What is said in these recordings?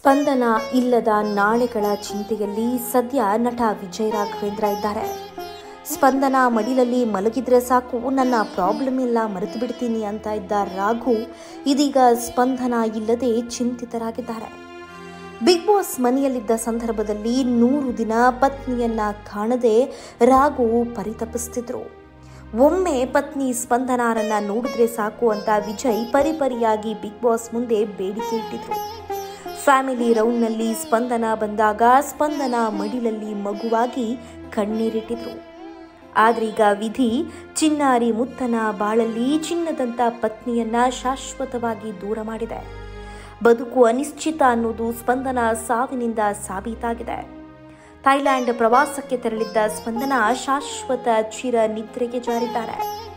ಸ್ಪಂದನ ಇಲ್ಲದ ನಾಳೆಗಳ ಚಿಂತೆಯಲ್ಲಿ ಸದ್ಯ ನಟ ವಿಜಯ್ ರಾಘವೇಂದ್ರ ಇದ್ದಾರೆ ಸ್ಪಂದನ ಮಡಿಲಲ್ಲಿ ಮಲಗಿದ್ರೆ ಸಾಕು ನನ್ನ ಪ್ರಾಬ್ಲಮ್ ಎಲ್ಲ ಮರೆತು ಬಿಡ್ತೀನಿ ಅಂತ ಇದ್ದ ರಾಘು ಇದೀಗ ಸ್ಪಂದನ ಇಲ್ಲದೆ ಚಿಂತಿತರಾಗಿದ್ದಾರೆ ಬಿಗ್ ಬಾಸ್ ಮನೆಯಲ್ಲಿದ್ದ ಸಂದರ್ಭದಲ್ಲಿ ನೂರು ದಿನ ಪತ್ನಿಯನ್ನ ಕಾಣದೆ ರಾಘು ಪರಿತಪಿಸ್ತಿದ್ರು ಒಮ್ಮೆ ಪತ್ನಿ ಸ್ಪಂದನಾರನ್ನ ನೋಡಿದ್ರೆ ಸಾಕು ಅಂತ ವಿಜಯ್ ಪರಿಪರಿಯಾಗಿ ಬಿಗ್ ಬಾಸ್ ಮುಂದೆ ಬೇಡಿಕೆ ಇಟ್ಟಿದ್ರು ಫ್ಯಾಮಿಲಿ ರೌಂಡ್ನಲ್ಲಿ ಸ್ಪಂದನ ಬಂದಾಗ ಸ್ಪಂದನ ಮಡಿಲಲ್ಲಿ ಮಗುವಾಗಿ ಕಣ್ಣೀರಿಟ್ಟಿದ್ರು ಆದ್ರೀಗ ವಿಧಿ ಚಿನ್ನಾರಿ ಮುತ್ತನ ಬಾಳಲ್ಲಿ ಚಿನ್ನದಂತ ಪತ್ನಿಯನ್ನ ಶಾಶ್ವತವಾಗಿ ದೂರ ಮಾಡಿದೆ ಬದುಕು ಅನಿಶ್ಚಿತ ಅನ್ನೋದು ಸ್ಪಂದನ ಸಾವಿನಿಂದ ಸಾಬೀತಾಗಿದೆ ಥೈಲ್ಯಾಂಡ್ ಪ್ರವಾಸಕ್ಕೆ ತೆರಳಿದ್ದ ಸ್ಪಂದನ ಶಾಶ್ವತ ಚಿರ ನಿದ್ರೆಗೆ ಜಾರಿದ್ದಾರೆ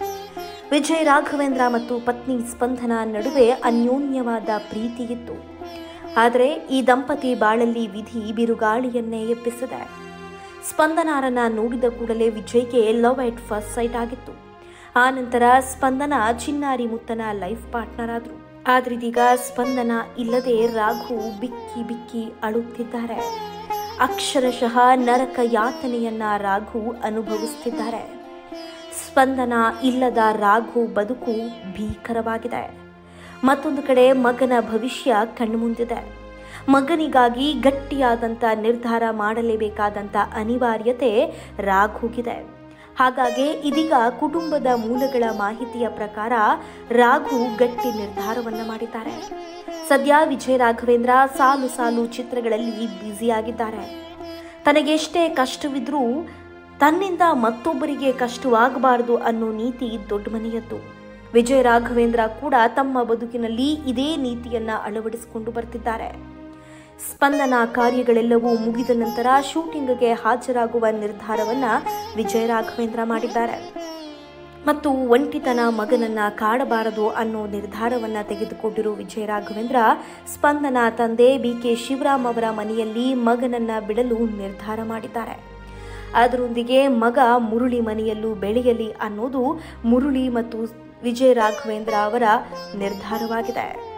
ವಿಜಯ್ ರಾಘವೇಂದ್ರ ಮತ್ತು ಪತ್ನಿ ಸ್ಪಂದನ ನಡುವೆ ಅನ್ಯೋನ್ಯವಾದ ಪ್ರೀತಿ ಇತ್ತು ಆದರೆ ಈ ದಂಪತಿ ಬಾಳಲ್ಲಿ ವಿಧಿ ಬಿರುಗಾಳಿಯನ್ನೇ ಎಬ್ಬಿಸಿದೆ ಸ್ಪಂದನಾರನ್ನ ನೋಡಿದ ಕೂಡಲೇ ವಿಜಯ್ಗೆ ಲವ್ ಎಟ್ ಫಸ್ಟ್ ಸೈಟ್ ಆಗಿತ್ತು ಆ ನಂತರ ಸ್ಪಂದನ ಚಿನ್ನಾರಿ ಮುತ್ತನ ಲೈಫ್ ಪಾರ್ಟ್ನರ್ ಆದ್ರು ಆದ್ರಿದೀಗ ಸ್ಪಂದನ ಇಲ್ಲದೆ ರಾಘು ಬಿಕ್ಕಿ ಬಿಕ್ಕಿ ಅಳುತ್ತಿದ್ದಾರೆ ಅಕ್ಷರಶಃ ನರಕ ಯಾತನೆಯನ್ನ ರಾಘು ಅನುಭವಿಸುತ್ತಿದ್ದಾರೆ ಸ್ಪಂದನ ಇಲ್ಲದ ರಾಘು ಬದುಕು ಭೀಕರವಾಗಿದೆ ಮತ್ತೊಂದು ಕಡೆ ಮಗನ ಭವಿಷ್ಯ ಕಣ್ಮುಂದಿದೆ ಮಗನಿಗಾಗಿ ಗಟ್ಟಿಯಾದಂಥ ನಿರ್ಧಾರ ಮಾಡಲೇಬೇಕಾದಂಥ ಅನಿವಾರ್ಯತೆ ರಾಘುಗಿದೆ ಹಾಗಾಗಿ ಇದೀಗ ಕುಟುಂಬದ ಮೂಲಗಳ ಮಾಹಿತಿಯ ಪ್ರಕಾರ ರಾಘು ಗಟ್ಟಿ ನಿರ್ಧಾರವನ್ನ ಮಾಡಿದ್ದಾರೆ ಸದ್ಯ ವಿಜಯ ರಾಘವೇಂದ್ರ ಸಾಲು ಸಾಲು ಚಿತ್ರಗಳಲ್ಲಿ ಬ್ಯುಸಿಯಾಗಿದ್ದಾರೆ ತನಗೆಷ್ಟೇ ಕಷ್ಟವಿದ್ರೂ ತನ್ನಿಂದ ಮತ್ತೊಬ್ಬರಿಗೆ ಕಷ್ಟವಾಗಬಾರದು ಅನ್ನೋ ನೀತಿ ದೊಡ್ಡ ಮನೆಯದ್ದು ವಿಜಯ ರಾಘವೇಂದ್ರ ಕೂಡ ತಮ್ಮ ಬದುಕಿನಲ್ಲಿ ಇದೇ ನೀತಿಯನ್ನ ಅಳವಡಿಸಿಕೊಂಡು ಬರ್ತಿದ್ದಾರೆ ಸ್ಪಂದನ ಕಾರ್ಯಗಳೆಲ್ಲವೂ ಮುಗಿದ ನಂತರ ಶೂಟಿಂಗ್ಗೆ ಹಾಜರಾಗುವ ನಿರ್ಧಾರವನ್ನ ವಿಜಯ ರಾಘವೇಂದ್ರ ಮಾಡಿದ್ದಾರೆ ಮತ್ತು ಒಂಟಿತನ ಮಗನನ್ನ ಕಾಡಬಾರದು ಅನ್ನೋ ನಿರ್ಧಾರವನ್ನ ತೆಗೆದುಕೊಂಡಿರೋ ವಿಜಯ ರಾಘವೇಂದ್ರ ಸ್ಪಂದನ ತಂದೆ ಬಿ ಕೆ ಶಿವರಾಮ್ ಅವರ ಮನೆಯಲ್ಲಿ ಮಗನನ್ನ ಬಿಡಲು ನಿರ್ಧಾರ ಮಾಡಿದ್ದಾರೆ ಅದರೊಂದಿಗೆ ಮಗ ಮುರುಳಿ ಮನೆಯಲ್ಲೂ ಬೆಳೆಯಲಿ ಅನ್ನೋದು ಮುರುಳಿ ಮತ್ತು ವಿಜಯ ರಾಘವೇಂದ್ರ ಅವರ ನಿರ್ಧಾರವಾಗಿದೆ